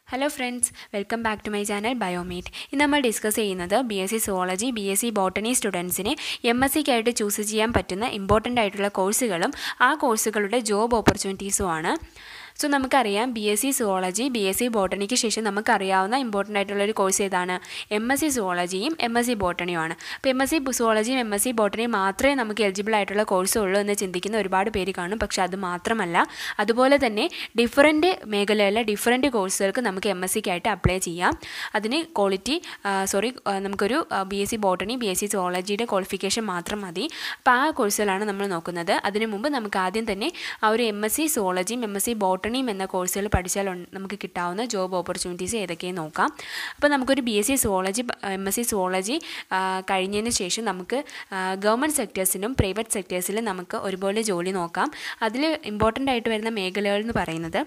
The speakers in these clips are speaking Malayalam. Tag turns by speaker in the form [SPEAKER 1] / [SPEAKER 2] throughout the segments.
[SPEAKER 1] hello friends welcome back to my channel Biomeet ഇന്ന് നമ്മൾ ഡിസ്കസ് ചെയ്യുന്നത് B S C zoology B S C botany സ്റ്റുഡൻസിന് എം എസ് സിക്കായിട്ട് ചൂസ് ചെയ്യാൻ പറ്റുന്ന ഇമ്പോർട്ടൻ്റ് ആയിട്ടുള്ള കോഴ്സുകളും ആ കോഴ്സുകളുടെ ജോബ് ഓപ്പർച്യൂണിറ്റീസുമാണ് സോ നമുക്കറിയാം B S C zoology B S C ബോട്ടണിക്ക് ശേഷം നമുക്കറിയാവുന്ന ഇമ്പോർട്ടൻ്റ് ആയിട്ടുള്ള ഒരു കോഴ്സ് ഏതാണ് എം എസ് സി സുവോളജിയും എം എസ് സി ബോട്ടണിയുമാണ് അപ്പോൾ എം എസ് സി സുവോളജിയും എം എസ് സി ബോട്ടണിയും മാത്രമേ നമുക്ക് എലിജിബിൾ ആയിട്ടുള്ള കോഴ്സ് ഉള്ളൂ എന്ന് ചിന്തിക്കുന്ന ഒരുപാട് പേര് കാണും പക്ഷേ അത് മാത്രമല്ല അതുപോലെ തന്നെ ഡിഫറൻറ്റ് മേഖലയിലെ ഡിഫറൻറ്റ് കോഴ്സുകൾക്ക് നമുക്ക് എം എസ് സിക്കായിട്ട് അപ്ലൈ ചെയ്യാം അതിന് ക്വാളിറ്റി സോറി നമുക്കൊരു B S C botany B S C സുവോളജിയുടെ ക്വാളിഫിക്കേഷൻ മാത്രം മതി അപ്പോൾ ആ കോഴ്സുകളാണ് നമ്മൾ നോക്കുന്നത് അതിനു മുമ്പ് നമുക്ക് ആദ്യം തന്നെ ആ ഒരു എം എസ് സി സുവോളജിയും എം എസ് സി ബോട്ടണിയും എന്ന കോഴ്സുകൾ പഠിച്ചാൽ ഉൺ- നമുക്ക് കിട്ടാവുന്ന ജോബ് ഓപ്പർച്യൂണിറ്റീസ് ഏതൊക്കെയെന്ന് നോക്കാം അപ്പോൾ നമുക്കൊരു B S C zoology M S C zoology കഴിഞ്ഞതിന് ശേഷം നമുക്ക് ഗവൺമെൻറ് സെക്ടേഴ്സിലും പ്രൈവറ്റ് സെക്ടേഴ്സിലും നമുക്ക് ഒരുപോലെ ജോലി നോക്കാം അതിൽ ഇമ്പോർട്ടൻ്റ് ആയിട്ട് വരുന്ന മേഖലകൾ എന്ന് പറയുന്നത്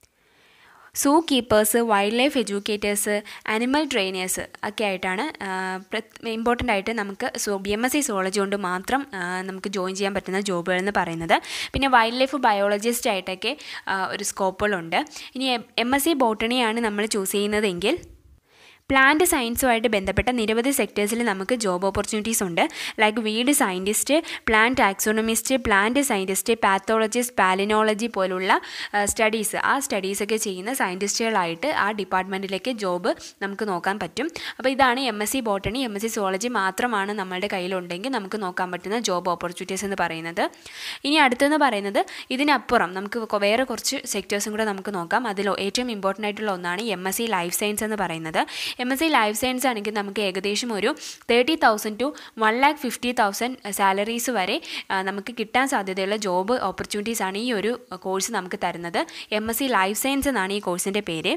[SPEAKER 1] zoo keepers wild life educators animal trainers ഒക്കെ ആയിട്ടാണ് ഇമ്പോർട്ടൻ്റ് ആയിട്ട് നമുക്ക് so B M S C zoology കൊണ്ട് മാത്രം ആ, നമുക്ക് ജോയിൻ ചെയ്യാൻ പറ്റുന്ന ജോബുകൾ എന്ന് പറയുന്നത് പിന്നെ വൈൽഡ് ലൈഫ് ബയോളജിസ്റ്റ് ആയിട്ടൊക്കെ ആ, ഒരു സ്കോപ്പുകളുണ്ട് ഇനി എം എസ് സി ബോട്ടണിയാണ് നമ്മൾ ചൂസ് ചെയ്യുന്നതെങ്കിൽ പ്ലാന്റ് സയൻസുമായിട്ട് ബന്ധപ്പെട്ട നിരവധി സെക്ടേഴ്സിൽ നമുക്ക് ജോബ് ഓപ്പർച്യൂണിറ്റീസ് ഉണ്ട് like weed scientist plant taxonomist plant scientist pathologist palynology പോലുള്ള സ്റ്റഡീസ് ആ സ്റ്റഡീസൊക്കെ ചെയ്യുന്ന സയൻറ്റിസ്റ്റുകളായിട്ട് ആ ഡിപ്പാർട്ട്മെൻറ്റിലേക്ക് ജോബ് നമുക്ക് നോക്കാൻ പറ്റും അപ്പോൾ ഇതാണ് M S C botany M S C zoology മാത്രമാണ് നമ്മളുടെ കയ്യിലുണ്ടെങ്കിൽ നമുക്ക് നോക്കാൻ പറ്റുന്ന ജോബ് ഓപ്പർച്യൂണിറ്റീസ് എന്ന് പറയുന്നത് ഇനി അടുത്തെന്ന് പറയുന്നത് ഇതിനപ്പുറം നമുക്ക് കൊ- വേറെ കുറച്ച് സെക്ടേഴ്സും കൂടെ നമുക്ക് നോക്കാം അതിൽ ഏറ്റവും ഇമ്പോർട്ടൻ്റ് ആയിട്ടുള്ള ഒന്നാണ് M S C life science എന്ന് പറയുന്നത് M S C life science ആണെങ്കിൽ നമുക്ക് ഏകദേശം ഒരു thirty thousand to one lakh fifty thousand salaries വരെ ആ, നമുക്ക് കിട്ടാൻ സാധ്യതയുള്ള ജോബ് ഓപ്പർച്യൂണിറ്റീസ് ആണ് ഈ ഒരു കോഴ്സ് നമുക്ക് തരുന്നത് M S C life science എന്നാണ് ഈ കോഴ്സിൻ്റെ പേര്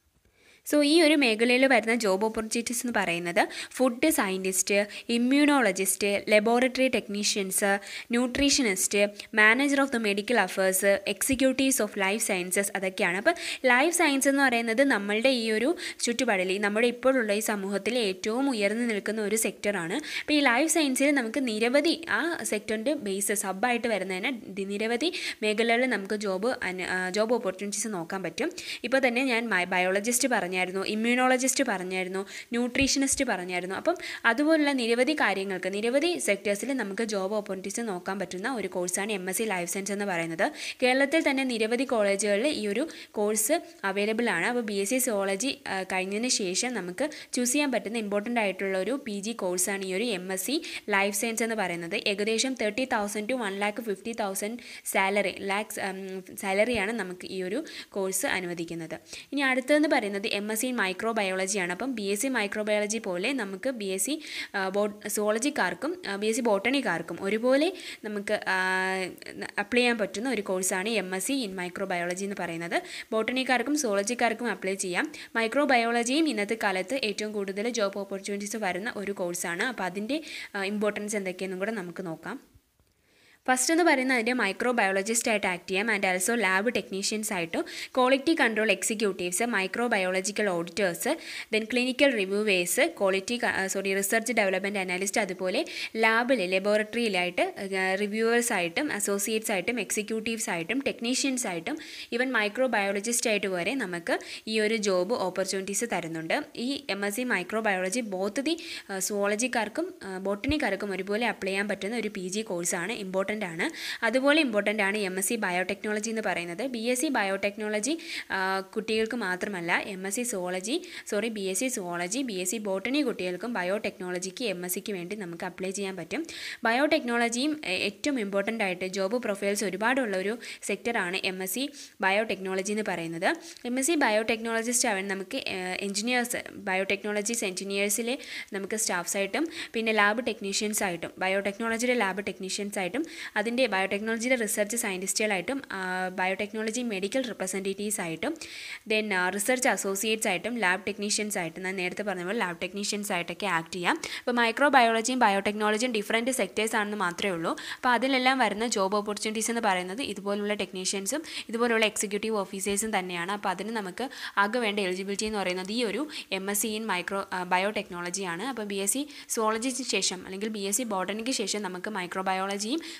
[SPEAKER 1] സോ ഈ ഒരു മേഖലയിൽ വരുന്ന ജോബ് ഓപ്പർച്യൂണിറ്റീസ് എന്ന് പറയുന്നത് food scientist immunologist laboratory technicians nutritionist manager of the medical affairs executives of life sciences അതൊക്കെയാണ് അപ്പോൾ ലൈഫ് സയൻസ് എന്ന് പറയുന്നത് നമ്മളുടെ ഈ ഒരു ചുറ്റുപാടിൽ ഈ നമ്മുടെ ഇപ്പോഴുള്ള ഈ സമൂഹത്തിൽ ഏറ്റവും ഉയർന്നു നിൽക്കുന്ന ഒരു സെക്ടറാണ് അപ്പോൾ ഈ ലൈഫ് സയൻസിൽ നമുക്ക് നിരവധി ആ സെക്ടറിൻ്റെ ബേസ് സബായിട്ട് വരുന്നതിന് ദി- നിരവധി മേഖലകളിൽ നമുക്ക് ജോബ് ജോബ് ഓപ്പർച്യൂണിറ്റീസ് നോക്കാൻ പറ്റും ഇപ്പോൾ തന്നെ ഞാൻ ബയോളജിസ്റ്റ് പറഞ്ഞായിരുന്നു ഇമ്മ്യൂണോളജിസ്റ്റ് പറഞ്ഞായിരുന്നു ന്യൂട്രീഷനിസ്റ്റ് പറഞ്ഞായിരുന്നു അപ്പം അതുപോലുള്ള നിരവധി കാര്യങ്ങൾക്ക് നിരവധി സെക്ടേഴ്സിൽ നമുക്ക് ജോബ് ഓപ്പർച്യൂണിറ്റീസ് നോക്കാൻ പറ്റുന്ന ഒരു കോഴ്സാണ് M S C life science എന്ന് പറയുന്നത് കേരളത്തിൽ തന്നെ നിരവധി കോളേജുകളിൽ ഈ ഒരു കോഴ്സ് അവൈലബിൾ ആണ് അപ്പോൾ ബി എസ് സി സുവോളജി കഴിഞ്ഞതിന് ശേഷം നമുക്ക് ചൂസ് ചെയ്യാൻ പറ്റുന്ന ഇമ്പോർട്ടൻ്റ് ആയിട്ടുള്ള ഒരു പി ജി കോഴ്സാണ് ഈ ഒരു M S C life science എന്ന് പറയുന്നത് ഏകദേശം thirty thousand to one lakh fifty thousand salary lakhs സാലറിയാണ് നമുക്ക് ഈ ഒരു കോഴ്സ് അനുവദിക്കുന്നത് ഇനി അടുത്തതെന്ന് പറയുന്നത് എം എസ് സി മൈക്രോ ബയോളജിയാണ് അപ്പം B S C micro biology പോലെ നമുക്ക് ബി എസ് സി ബോ സുവോളജിക്കാർക്കും ബി എസ് സി ബോട്ടണിക്കാർക്കും ഒരുപോലെ നമുക്ക് അപ്ലൈ ചെയ്യാൻ പറ്റുന്ന ഒരു കോഴ്സാണ് M S C in micro biology എന്ന് പറയുന്നത് ബോട്ടണിക്കാർക്കും സുവോളജിക്കാർക്കും അപ്ലൈ ചെയ്യാം മൈക്രോ ബയോളജിയും ഇന്നത്തെ കാലത്ത് ഏറ്റവും കൂടുതൽ ജോബ് ഓപ്പർച്യൂണിറ്റീസ് വരുന്ന ഒരു കോഴ്സാണ് അപ്പോൾ അതിൻ്റെ ഇമ്പോർട്ടൻസ് എന്തൊക്കെയെന്നും കൂടെ നമുക്ക് നോക്കാം ഫസ്റ്റ് എന്ന് പറയുന്നത് അതിൻ്റെ മൈക്രോ ബയോളജിസ്റ്റ് ആയിട്ട് ആക്ട് ചെയ്യാം ആൻഡ് ആൽസോ ലാബ് ടെക്നീഷ്യൻസ് ആയിട്ടും quality control executives micro biological auditors then clinical reviewers quality sorry research development analyst അതുപോലെ ലാബിൽ ലബോറട്ടറിയിലായിട്ട് റിവ്യൂവേഴ്സ് ആയിട്ടും അസോസിയേറ്റ്സ് ആയിട്ടും എക്സിക്യൂട്ടീവ്സ് ആയിട്ടും ടെക്നീഷ്യൻസ് ആയിട്ടും ഈവൻ മൈക്രോ ബയോളജിസ്റ്റ് ആയിട്ട് വരെ നമുക്ക് ഈ ഒരു ജോബ് ഓപ്പർച്യൂണിറ്റീസ് തരുന്നുണ്ട് ഈ M S C micro biology both the സുവോളജിക്കാർക്കും ബോട്ടണിക്കാർക്കും ഒരുപോലെ അപ്ലൈ ചെയ്യാൻ പറ്റുന്ന ഒരു പി ജി കോഴ്സാണ് ഇമ്പോർട്ടൻ്റ് ആണ് അതുപോലെ ഇമ്പോർട്ടൻ്റ് ആണ് എം എസ് സി ബയോടെക്നോളജി എന്ന് പറയുന്നത് ബി എസ് സി ബയോടെക്നോളജി കുട്ടികൾക്ക് മാത്രമല്ല M S C zoology sorry B S C zoology B S C botany കുട്ടികൾക്കും ബയോടെക്നോളജിക്ക് എം എസ് സിക്ക് വേണ്ടി നമുക്ക് അപ്ലൈ ചെയ്യാൻ പറ്റും ബയോടെക്നോളജിയും എ- ഏറ്റവും ഇമ്പോർട്ടൻ്റ് ആയിട്ട് ജോബ് പ്രൊഫൈൽസ് ഒരുപാടുള്ള ഒരു സെക്ടറാണ് എം എസ് സി ബയോടെക്നോളജി എന്ന് പറയുന്നത് എം എസ് സി ബയോടെക്നോളജിസ്റ്റ് ആവാൻ നമുക്ക് എഞ്ചിനീയേഴ്സ് ബയോടെക്നോളജീസ് എഞ്ചിനീയേഴ്സിലെ നമുക്ക് സ്റ്റാഫ്സ് ആയിട്ടും പിന്നെ ലാബ് ടെക്നീഷ്യൻസ് ആയിട്ടും ബയോടെക്നോളജിയുടെ ലാബ് ടെക്നീഷ്യൻസ് ആയിട്ടും അതിൻ്റെ ബയോടെക്നോളജിയുടെ റിസർച്ച് സയൻറ്റിസ്റ്റുകളായിട്ടും ബയോടെക്നോളജി മെഡിക്കൽ റിപ്രസെൻറ്റേറ്റീവ്സ് ആയിട്ടും ദെൻ റിസർച്ച് അസോസിയേറ്റ്സ് ആയിട്ടും ലാബ് ടെക്നീഷ്യൻസ് ആയിട്ടും ഞാൻ നേരത്തെ പറഞ്ഞ പോലെ ലാബ് ടെക്നീഷ്യൻസ് ആയിട്ടൊക്കെ ആക്ട് ചെയ്യാം അപ്പോൾ മൈക്രോ ബയോളജിയും ബയോടെക്നോളജിയും ഡിഫറൻറ്റ് സെക്ടേഴ്സ് ആണെന്ന് മാത്രമേ ഉള്ളൂ അപ്പോൾ അതിലെല്ലാം വരുന്ന ജോബ് ഓപ്പർച്യൂണിറ്റീസ് എന്ന് പറയുന്നത് ഇതുപോലുള്ള ടെക്നീഷ്യൻസും ഇതുപോലുള്ള എക്സിക്യൂട്ടീവ് ഓഫീസേഴ്സും തന്നെയാണ് അപ്പോൾ അതിന് നമുക്ക് ആകെ വേണ്ട എലിജിബിലിറ്റി എന്ന് പറയുന്നത് ഈ ഒരു M S C in micro ബയോടെക്നോളജിയാണ് അപ്പോൾ ബി എസ് സി സുവോളജിക്ക് ശേഷം അല്ലെങ്കിൽ ബി എസ് സി ബോട്ടണിക്ക് ശേഷം നമുക്ക് മൈക്രോ ബയോളജിയും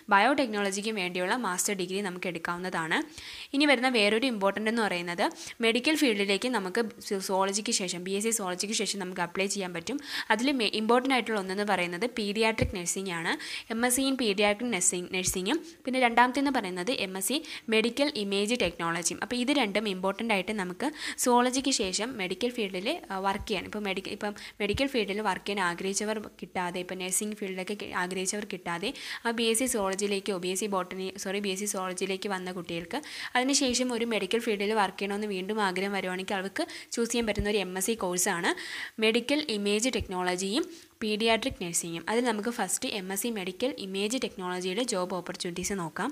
[SPEAKER 1] ബയോടെക്നോളജിക്കും വേണ്ടിയുള്ള മാസ്റ്റർ ഡിഗ്രി നമുക്ക് എടുക്കാവുന്നതാണ് ഇനി വരുന്ന വേറൊരു ഇമ്പോർട്ടൻ്റ് എന്ന് പറയുന്നത് മെഡിക്കൽ ഫീൽഡിലേക്ക് നമുക്ക് സോളജിക്ക് ശേഷം ബി എസ് സി സോളജിക്ക് ശേഷം നമുക്ക് അപ്ലൈ ചെയ്യാൻ പറ്റും അതിൽ ഇമ്പോർട്ടൻ്റ് ആയിട്ടുള്ള ഒന്നെന്ന് പറയുന്നത് പീഡിയാട്രിക് നഴ്സിംഗ് ആണ് M S C in paediatric nursing നഴ്സിംഗും പിന്നെ രണ്ടാമത്തേന്ന് പറയുന്നത് M S C medical image ടെക്നോളജിയും അപ്പോൾ ഇത് രണ്ടും ഇമ്പോർട്ടൻ്റ് ആയിട്ട് നമുക്ക് സോളജിക്ക് ശേഷം മെഡിക്കൽ ഫീൽഡിൽ വർക്ക് ചെയ്യാൻ ഇപ്പോൾ മെഡിക്കൽ ഇപ്പം മെഡിക്കൽ ഫീൽഡിൽ വർക്ക് ചെയ്യാൻ ആഗ്രഹിച്ചവർ കിട്ടാതെ ഇപ്പോൾ നഴ്സിംഗ് ഫീൽഡിലൊക്കെ കി- ആഗ്രഹിച്ചവർ കിട്ടാതെ ആ ബി എസ് സി സോളജിയിലേക്കോ B S C botany sorry B S C സോളജിയിലേക്ക് വന്ന കുട്ടികൾക്ക് അതിനുശേഷം ഒരു മെഡിക്കൽ ഫീൽഡിൽ വർക്ക് ചെയ്യണമെന്ന് വീണ്ടും ആഗ്രഹം വരുവാണെങ്കിൽ അവർക്ക് ചൂസ് ചെയ്യാൻ പറ്റുന്ന ഒരു എം എസ് സി കോഴ്സാണ് മെഡിക്കൽ ഇമേജ് ടെക്നോളജിയും പീഡിയാട്രിക് നഴ്സിംഗും അതിൽ നമുക്ക് first M S C medical image ടെക്നോളജിയുടെ ജോബ് ഓപ്പർച്യൂണിറ്റീസ് നോക്കാം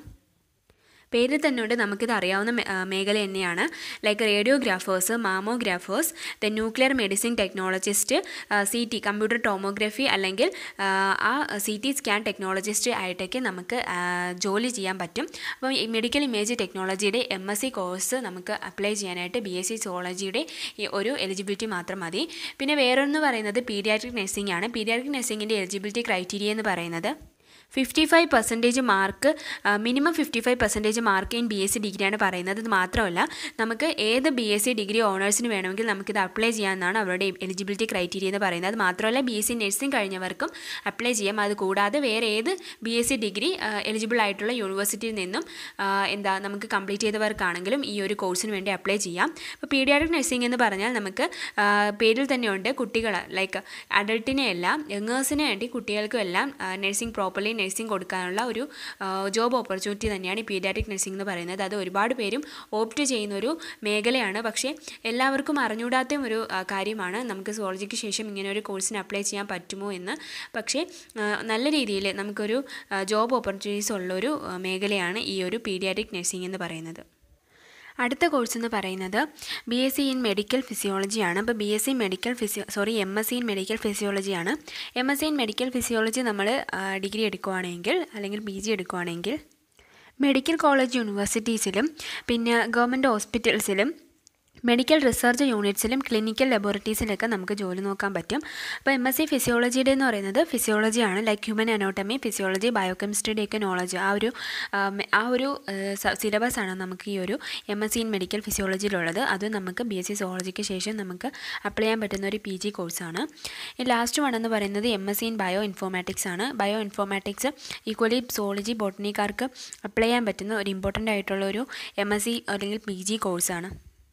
[SPEAKER 1] പേരിൽ തന്നെ ഉണ്ട് നമുക്കിത് അറിയാവുന്ന മേ- ആ, മേഖല തന്നെയാണ് like radiographers mammographers the nuclear medicine technologist C T computer tomography അല്ലെങ്കിൽ ആ, ആ സി ടി സ്കാൻ ടെക്നോളജിസ്റ്റ് ആയിട്ടൊക്കെ നമുക്ക് ആ, ജോലി ചെയ്യാൻ പറ്റും അപ്പം ഈ മെഡിക്കൽ ഇമേജ് ടെക്നോളജിയുടെ എം എസ് സി കോഴ്സ് നമുക്ക് അപ്ലൈ ചെയ്യാനായിട്ട് ബി എസ് സി സോളജിയുടെ ഈ ഒരു എലിജിബിലിറ്റി മാത്രം മതി പിന്നെ വേറൊന്ന് പറയുന്നത് പീഡിയാട്രിക് നഴ്സിംഗ് ആണ് പീഡിയാട്രിക് നഴ്സിംഗിൻ്റെ എലിജിബിലിറ്റി ക്രൈറ്റീരിയ എന്ന് പറയുന്നത് fifty five percentage mark minimum fifty five percentage mark in B S C ഡിഗ്രിയാണ് പറയുന്നത് ഇത് മാത്രമല്ല നമുക്ക് ഏത് ബി എസ് സി ഡിഗ്രി ഓണേഴ്സിന് വേണമെങ്കിൽ നമുക്കിത് അപ്ലൈ ചെയ്യാമെന്നാണ് അവരുടെ എലിജിബിലിറ്റി ക്രൈറ്റീരിയ എന്ന് പറയുന്നത് അത് മാത്രമല്ല ബി എസ് സി നഴ്സിംഗ് കഴിഞ്ഞവർക്കും അപ്ലൈ ചെയ്യാം അത് കൂടാതെ വേറെ ഏത് B S C degree eligible ആയിട്ടുള്ള യൂണിവേഴ്സിറ്റിയിൽ നിന്നും ആ, എന്താ നമുക്ക് കംപ്ലീറ്റ് ചെയ്തവർക്കാണെങ്കിലും ഈ ഒരു കോഴ്സിന് വേണ്ടി അപ്ലൈ ചെയ്യാം ഇപ്പോൾ പീഡിയാട്രിക് നഴ്സിംഗ് എന്ന് പറഞ്ഞാൽ നമുക്ക് ആ, പേരിൽ തന്നെയുണ്ട് കുട്ടികൾ ലൈക്ക് അഡൾട്ടിനെ എല്ലാം യങ്ങേഴ്സിന് വേണ്ടി കുട്ടികൾക്കും എല്ലാം നഴ്സിംഗ് പ്രോപ്പർലി നഴ്സിംഗ് കൊടുക്കാനുള്ള ഒരു ജോബ് ഓപ്പർച്യൂണിറ്റി തന്നെയാണ് ഈ പീഡിയാട്രിക് നഴ്സിംഗ് എന്ന് പറയുന്നത് അത് ഒരുപാട് പേരും ഓപ്റ്റ് ചെയ്യുന്ന ഒരു മേഖലയാണ് പക്ഷേ എല്ലാവർക്കും അറിഞ്ഞൂടാത്ത ഒരു ആ, കാര്യമാണ് നമുക്ക് സോളജിക്ക് ശേഷം ഇങ്ങനെ ഒരു കോഴ്സിന് അപ്ലൈ ചെയ്യാൻ പറ്റുമോ എന്ന് പക്ഷേ ആ, നല്ല രീതിയിൽ നമുക്കൊരു ജോബ് ഓപ്പർച്യൂണിറ്റീസ് ഉള്ളൊരു ആ, മേഖലയാണ് ഈ ഒരു പീഡിയാട്രിക് നഴ്സിംഗ് എന്ന് പറയുന്നത് അടുത്ത കോഴ്സ് എന്ന് പറയുന്നത് B S C in medical ഫിസിയോളജിയാണ് അപ്പോൾ B S C medical physio sorry M S C in medical ഫിസിയോളജിയാണ് M S C in medical physiology നമ്മൾ ഡിഗ്രി എടുക്കുവാണെങ്കിൽ അല്ലെങ്കിൽ പി ജി എടുക്കുവാണെങ്കിൽ മെഡിക്കൽ കോളേജ് യൂണിവേഴ്സിറ്റീസിലും പിന്നെ ഗവൺമെൻറ് ഹോസ്പിറ്റൽസിലും മെഡിക്കൽ റിസർച്ച് യൂണിറ്റ്സിലും ക്ലിനിക്കൽ ലബോറട്ടറീസിലൊക്കെ നമുക്ക് ജോലി നോക്കാൻ പറ്റും അപ്പോൾ എം എസ് സി ഫിസിയോളജിയുടെ എന്ന് പറയുന്നത് ഫിസിയോളജിയാണ് ലൈക്ക് ഹ്യൂമൻ അനോട്ടമി ഫിസിയോളജി ബയോകെമിസ്ട്രിയുടെ ഒക്കെ നോളജ് ആ ഒരു ആ, മെ- ആ ഒരു സിലബസ് ആണ് നമുക്ക് ഈ ഒരു M S C in medical ഫിസിയോളജിയിലുള്ളത് അത് നമുക്ക് ബി എസ് സി സോളജിക്ക് ശേഷം നമുക്ക് അപ്ലൈ ചെയ്യാൻ പറ്റുന്ന ഒരു പി ജി കോഴ്സാണ് ഈ ലാസ്റ്റ് വൺ എന്ന് പറയുന്നത് M S C in bioinformatics ആണ് ബയോ ഇൻഫോർമാറ്റിക്സ് ഈക്വലി സോളജി ബോട്ടണിക്കാർക്ക് അപ്ലൈ ചെയ്യാൻ പറ്റുന്ന ഒരു ഇമ്പോർട്ടൻ്റ് ആയിട്ടുള്ള ഒരു എം എസ് സി അല്ലെങ്കിൽ പി ജി കോഴ്സാണ്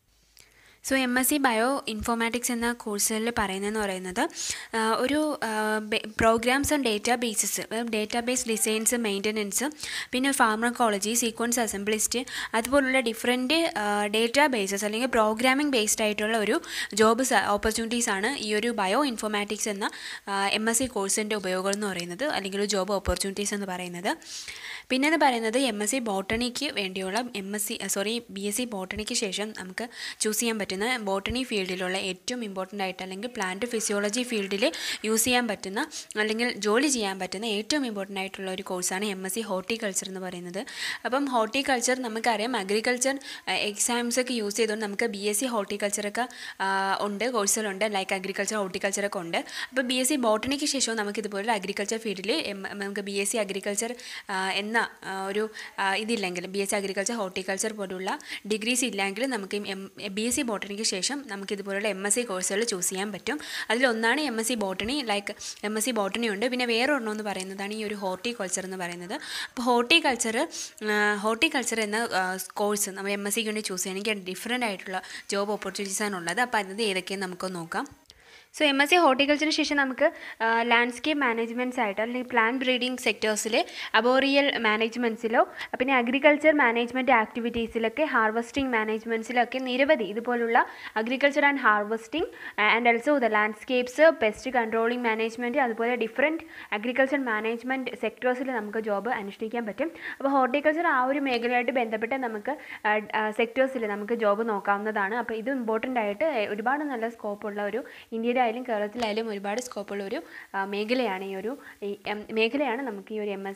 [SPEAKER 1] so M S C bioinformatics എന്ന കോഴ്സുകളിൽ പറയുന്നതെന്ന് പറയുന്നത് ആ, ഒരു programs and databases database designs maintenance പിന്നെ ഫാർമക്കോളജി സീക്വൻസ് അസംബ്ലിസ്റ്റ് അതുപോലുള്ള ഡിഫറെൻറ്റ് ഡേറ്റാ ബേസസ് അല്ലെങ്കിൽ പ്രോഗ്രാമിംഗ് ബേസ്ഡ് ആയിട്ടുള്ള ഒരു ജോബ് ഓപ്പർച്യൂണിറ്റീസ് ആണ് ഈ ഒരു ബയോ ഇൻഫോർമാറ്റിക്സ് എന്ന എം എസ് സി കോഴ്സിൻ്റെ ഉപയോഗം എന്ന് പറയുന്നത് അല്ലെങ്കിൽ ഒരു ജോബ് ഓപ്പർച്യൂണിറ്റീസ് എന്ന് പറയുന്നത് പിന്നെ എന്ന് പറയുന്നത് എം എസ് സി ബോട്ടണിക്ക് വേണ്ടിയുള്ള M S C sorry B S C ബോട്ടണിക്ക് ശേഷം നമുക്ക് ചൂസ് ചെയ്യാൻ പറ്റുന്ന ബോട്ടണി ഫീൽഡിലുള്ള ഏറ്റവും ഇമ്പോർട്ടൻ്റ് ആയിട്ട് അല്ലെങ്കിൽ പ്ലാന്റ് ഫിസിയോളജി ഫീൽഡിൽ യൂസ് ചെയ്യാൻ പറ്റുന്ന അല്ലെങ്കിൽ ജോലി ചെയ്യാൻ പറ്റുന്ന ഏറ്റവും ഇമ്പോർട്ടൻ്റ് ആയിട്ടുള്ള ഒരു കോഴ്സാണ് എം എസ് സി ഹോർട്ടിക്കൾച്ചർ എന്ന് പറയുന്നത് അപ്പം ഹോർട്ടിക്കൾച്ചർ നമുക്കറിയാം അഗ്രികൾച്ചർ എക്സാംസ് ഒക്കെ യൂസ് ചെയ്തുകൊണ്ട് നമുക്ക് ബി എസ് സി ഹോർട്ടിക്കൾച്ചറൊക്കെ ഉണ്ട് കോഴ്സുകളുണ്ട് ലൈക്ക് അഗ്രികൾച്ചർ ഹോർട്ടിക്കൾച്ചറൊക്കെ ഉണ്ട് അപ്പോൾ ബി എസ് സി ബോട്ടണിക്ക് ശേഷവും നമുക്ക് ഇതുപോലെ അഗ്രികൾച്ചർ ഫീൽഡിൽ നമുക്ക് ബി എസ് സി അഗ്രികൾച്ചർ എന്ന ആ, ഒരു ആ, ഇതില്ലെങ്കിൽ B S C agriculture horticulture പോലുള്ള ഡിഗ്രീസ് ഇല്ലെങ്കിൽ നമുക്ക് എം ബി എസ് സി ബോട്ടണിക്ക് ശേഷം നമുക്ക് ഇതുപോലുള്ള എം എസ് സി കോഴ്സുകൾ ചൂസ് ചെയ്യാൻ പറ്റും അതിലൊന്നാണ് M S C botany like M S C botany ഉണ്ട് പിന്നെ വേറെ ഒരെണ്ണം എന്ന് പറയുന്നതാണ് ഈ ഒരു ഹോർട്ടിക്കൾച്ചർ എന്ന് പറയുന്നത് അപ്പോൾ ഹോർട്ടിക്കൾച്ചർ ഹോർട്ടിക്കൾച്ചർ എന്ന കോഴ്സ് നമ്മൾ എം എസ് സിക്ക് വേണ്ടി ചൂസ് ചെയ്യണമെങ്കിൽ ഡിഫറെൻ്റ് ആയിട്ടുള്ള ജോബ് ഓപ്പർച്യൂണിറ്റീസ് ആണ് ഉള്ളത് അപ്പോൾ അത് ഏതൊക്കെയെന്ന് നമുക്ക് നോക്കാം സോ എം എസ് സി ഹോർട്ടിക്കൾച്ചറിന് ശേഷം നമുക്ക് ലാൻഡ്സ്കേപ്പ് മാനേജ്മെൻറ്റ്സ് ആയിട്ട് അല്ലെങ്കിൽ പ്ലാന്റ് ബ്രീഡിംഗ് സെക്ടേഴ്സിൽ അബോറിയൽ മാനേജ്മെൻറ്റ്സിലോ പിന്നെ അഗ്രികൾച്ചർ മാനേജ്മെൻറ്റ് ആക്ടിവിറ്റീസിലൊക്കെ ഹാർവസ്റ്റിംഗ് മാനേജ്മെൻറ്റ്സിലൊക്കെ നിരവധി ഇതുപോലുള്ള agriculture and harvesting and also the landscapes pest controlling management അതുപോലെ ഡിഫറെൻറ്റ് അഗ്രികൾച്ചർ മാനേജ്മെൻറ്റ് സെക്ടേഴ്സിൽ നമുക്ക് ജോബ് അനുഷ്ഠിക്കാൻ പറ്റും അപ്പോൾ ഹോർട്ടിക്കൾച്ചർ ആ ഒരു മേഖലയായിട്ട് ബന്ധപ്പെട്ട് നമുക്ക് സെക്ടേഴ്സിൽ നമുക്ക് ജോബ് നോക്കാവുന്നതാണ് അപ്പോൾ ഇത് ഇമ്പോർട്ടൻ്റ് ആയിട്ട് ഒരുപാട് നല്ല സ്കോപ്പുള്ള ഒരു ഇന്ത്യയിലായാലും കേരളത്തിലായാലും ഒരുപാട് സ്കോപ്പുള്ള ഒരു ആ, മേഖലയാണ് ഈ ഒരു ഈ എം- മേഖലയാണ് നമുക്ക് ഈ ഒരു എം എസ് സി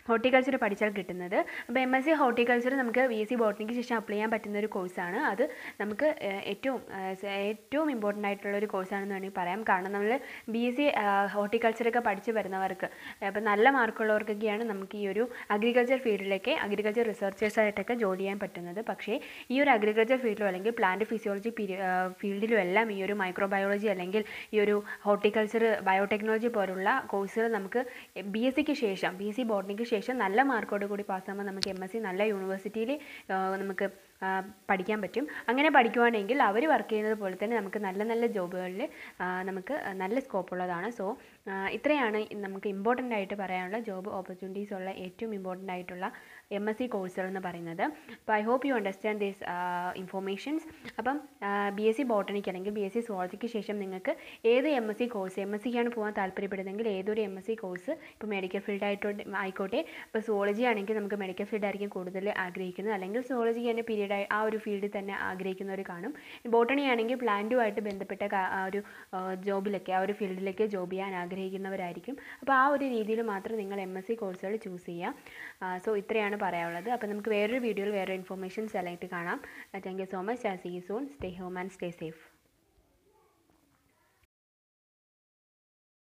[SPEAKER 1] ഹോർട്ടിക്കൾച്ചർ പഠിച്ചാൽ കിട്ടുന്നത് അപ്പോൾ എം എസ് സി ഹോർട്ടിക്കൾച്ചർ നമുക്ക് ബി എസ് സി ബോട്ടണിക്ക് ശേഷം അപ്ലൈ ചെയ്യാൻ പറ്റുന്ന ഒരു കോഴ്സാണ് അത് നമുക്ക് ഏഹ്, ഏറ്റവും ഏഹ്, ഏറ്റവും ഇമ്പോർട്ടൻ്റ് ആയിട്ടുള്ള ഒരു കോഴ്സാണെന്ന് വേണമെങ്കിൽ പറയാം കാരണം നമ്മൾ ബി എസ് സി ഹോർട്ടിക്കൾച്ചറൊക്കെ പഠിച്ച് വരുന്നവർക്ക് അപ്പോൾ നല്ല മാർക്കുള്ളവർക്കൊക്കെയാണ് നമുക്ക് ഈ ഒരു അഗ്രികൾച്ചർ ഫീൽഡിലേക്ക് അഗ്രികൾച്ചർ റിസർച്ചേഴ്സായിട്ടൊക്കെ ജോലി ചെയ്യാൻ പറ്റുന്നത് പക്ഷേ ഈ ഒരു അഗ്രികൾച്ചർ ഫീൽഡിലോ അല്ലെങ്കിൽ പ്ലാന്റ് ഫിസിയോളജി ഫീൽഡിലും എല്ലാം ഈ ഒരു മൈക്രോബയോളജി അല്ലെങ്കിൽ ഈ ഒരു ഹോർട്ടിക്കൾച്ചർ ബയോടെക്നോളജി പോലുള്ള കോഴ്സുകൾ നമുക്ക് ബി എസ് സിക്ക് ശേഷം ബി എസ് സി ബോട്ടണിക്ക് ശേഷം നല്ല മാർക്കോട് കൂടി പാസ്സാകുമ്പോൾ നമുക്ക് എം എസ് സി നല്ല യൂണിവേഴ്സിറ്റിയിൽ നമുക്ക് ആ, പഠിക്കാൻ പറ്റും അങ്ങനെ പഠിക്കുവാണെങ്കിൽ അവർ വർക്ക് ചെയ്യുന്നത് പോലെ തന്നെ നമുക്ക് നല്ല നല്ല ജോബുകളിൽ നമുക്ക് നല്ല സ്കോപ്പ് ഉള്ളതാണ് സോ ഇത്രയാണ് നമുക്ക് ഇമ്പോർട്ടൻ്റ് ആയിട്ട് പറയാനുള്ള ജോബ് ഓപ്പർച്യൂണിറ്റീസ് ഉള്ള ഏറ്റവും ഇമ്പോർട്ടൻ്റ് ആയിട്ടുള്ള എം എസ് സി കോഴ്സുകൾ എന്ന് പറയുന്നത് അപ്പോൾ I hope you understand these informations അപ്പം ബി എസ് സി ബോട്ടണിക്ക് അല്ലെങ്കിൽ ബി എസ് സി സുവോളജിക്ക് ശേഷം നിങ്ങൾക്ക് ഏത് M S C course M S സിക്കാണ് പോകാൻ താല്പര്യപ്പെടുന്നതെങ്കിൽ ഏതൊരു എം എസ് സി കോഴ്സ് ഇപ്പോൾ മെഡിക്കൽ ഫീൽഡ് ആയിട്ടോട്ട് ആയിക്കോട്ടെ ഇപ്പോൾ സുവോളജി ആണെങ്കിൽ നമുക്ക് മെഡിക്കൽ ഫീൽഡ് ആയിരിക്കും കൂടുതൽ ആഗ്രഹിക്കുന്നത് അല്ലെങ്കിൽ സുവോളജി തന്നെ പീരീഡ് ആ ഒരു ഫീൽഡിൽ തന്നെ ആഗ്രഹിക്കുന്നവർ കാണും ബോട്ടണി ആണെങ്കിൽ പ്ലാന്റുമായിട്ട് ബന്ധപ്പെട്ട കാ- ആ ഒരു ജോബിലൊക്കെ ആ ഒരു ഫീൽഡിലേക്ക് ജോബ് ചെയ്യാൻ ആഗ്രഹിക്കുന്നവരായിരിക്കും അപ്പോൾ ആ ഒരു രീതിയിൽ മാത്രം നിങ്ങൾ എം എസ് സി കോഴ്സുകൾ ചൂസ് ചെയ്യുക സോ ഇത്രയാണ് പറയാനുള്ളത് അപ്പോൾ നമുക്ക് വേറൊരു വീഡിയോയിൽ വേറെ ഇൻഫർമേഷൻസ് എല്ലാം ആയിട്ട് കാണാം thank you so much see soon stay home and stay safe